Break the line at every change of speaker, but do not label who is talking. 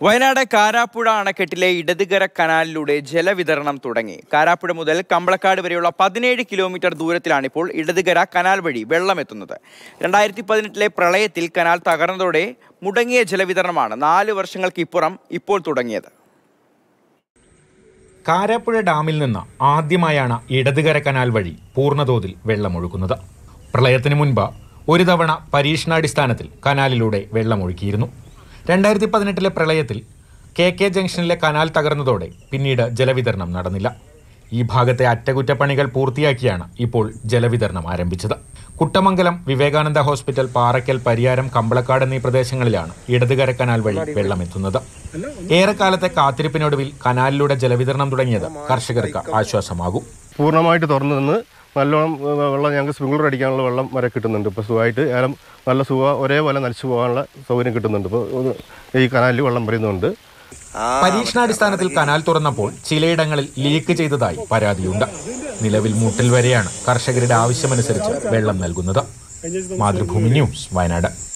വയനാട് കാരാപ്പുഴ അണക്കെട്ടിലെ ഇടതുകര കനാലിലൂടെ ജലവിതരണം തുടങ്ങി കാരാപ്പുഴ മുതൽ കമ്പളക്കാട് വരെയുള്ള പതിനേഴ് കിലോമീറ്റർ ദൂരത്തിലാണ് ഇപ്പോൾ ഇടതുകര കനാൽ വഴി വെള്ളമെത്തുന്നത് രണ്ടായിരത്തി പതിനെട്ടിലെ പ്രളയത്തിൽ കനാൽ തകർന്നതോടെ മുടങ്ങിയ ജലവിതരണമാണ് നാല് വർഷങ്ങൾക്ക് ഇപ്പുറം ഇപ്പോൾ തുടങ്ങിയത്
കാരാപ്പുഴ ഡാമിൽ നിന്ന് ആദ്യമായാണ് ഇടതുകര കനാൽ വഴി പൂർണ്ണതോതിൽ വെള്ളമൊഴുക്കുന്നത് പ്രളയത്തിന് മുൻപ് ഒരു തവണ പരീക്ഷണാടിസ്ഥാനത്തിൽ കനാലിലൂടെ വെള്ളമൊഴുക്കിയിരുന്നു രണ്ടായിരത്തി പതിനെട്ടിലെ പ്രളയത്തിൽ കെ കെ ജംഗ്ഷനിലെ കനാൽ തകർന്നതോടെ പിന്നീട് ജലവിതരണം നടന്നില്ല ഈ ഭാഗത്തെ അറ്റകുറ്റപ്പണികൾ പൂർത്തിയാക്കിയാണ് ഇപ്പോൾ ജലവിതരണം ആരംഭിച്ചത് കുട്ടമംഗലം വിവേകാനന്ദ ഹോസ്പിറ്റൽ പാറയ്ക്കൽ പരിയാരം കമ്പളക്കാട് എന്നീ പ്രദേശങ്ങളിലാണ് ഇടതുകര കനാൽ വഴി വെള്ളമെത്തുന്നത് ഏറെക്കാലത്തെ കാത്തിരിപ്പിനൊടുവിൽ കനാലിലൂടെ ജലവിതരണം തുടങ്ങിയത് കർഷകർക്ക് ആശ്വാസമാകും
പൂർണ്ണമായിട്ട് തുറന്നു നിന്ന് നല്ലോണം ഏ, വെള്ളം ഞങ്ങൾക്ക് സ്പ്രിംഗ്ലർ അടിക്കാനുള്ള വെള്ളം വരെ കിട്ടുന്നുണ്ട് ഇപ്പോൾ സുഖമായിട്ട് ഏലം നല്ല സുഖ ഒരേപോലെ നനച്ചു പോകാനുള്ള സൗകര്യം കിട്ടുന്നുണ്ട് ഇപ്പോൾ ഈ കനാലിൽ വെള്ളം വരുന്നുണ്ട്
പരീക്ഷണാടിസ്ഥാനത്തിൽ കനാൽ തുറന്നപ്പോൾ ചിലയിടങ്ങളിൽ ലീക്ക് ചെയ്തതായി പരാതിയുണ്ട് നിലവിൽ മുട്ടിൽ വരെയാണ് കർഷകരുടെ ആവശ്യമനുസരിച്ച് വെള്ളം നൽകുന്നത് മാതൃഭൂമി ന്യൂസ് വയനാട്